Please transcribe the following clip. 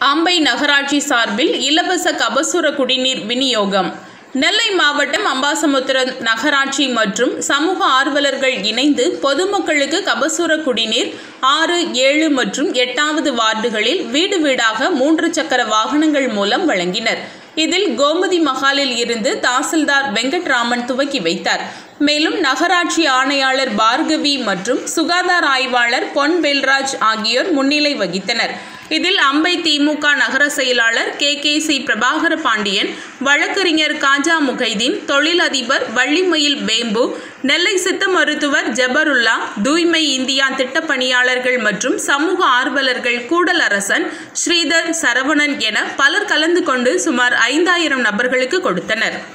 அம்பை நகராட்சி சார்பில் இலவச கபசுர குடிநீர் விநியோகம் நெல்லை மாவட்டம் அம்பாசமுத்திரம் நகராட்சி மற்றும் சமூக ஆர்வலர்கள் இணைந்து பொதுமக்களுக்கு கபசுர குடிநீர் ஆறு ஏழு மற்றும் எட்டாவது வார்டுகளில் வீடு வீடாக மூன்று சக்கர வாகனங்கள் மூலம் வழங்கினர் இதில் கோமதி மஹாலில் இருந்து தாசில்தார் வெங்கட்ராமன் துவக்கி வைத்தார் மேலும் நகராட்சி ஆணையாளர் பார்கவி மற்றும் சுகாதார ஆய்வாளர் பொன் வேல்ராஜ் ஆகியோர் முன்னிலை வகித்தனர் இதில் அம்பை திமுக நகர செயலாளர் K K C Prabhakara Pandian வழக்கறிஞர் காஜா முகைதீன் தொழிலதிபர் வள்ளிமயில் வேம்பு நெல்லை சித்த மருத்துவர் ஜபருல்லா தூய்மை இந்தியா திட்டப் பணியாளர்கள் மற்றும் சமூக ஆர்வலர்கள் கூடல் அரசன் ஸ்ரீதர் சரவணன் என பலர் கலந்து கொண்டு சுமார் ஐந்தாயிரம் நபர்களுக்கு கொடுத்தனர்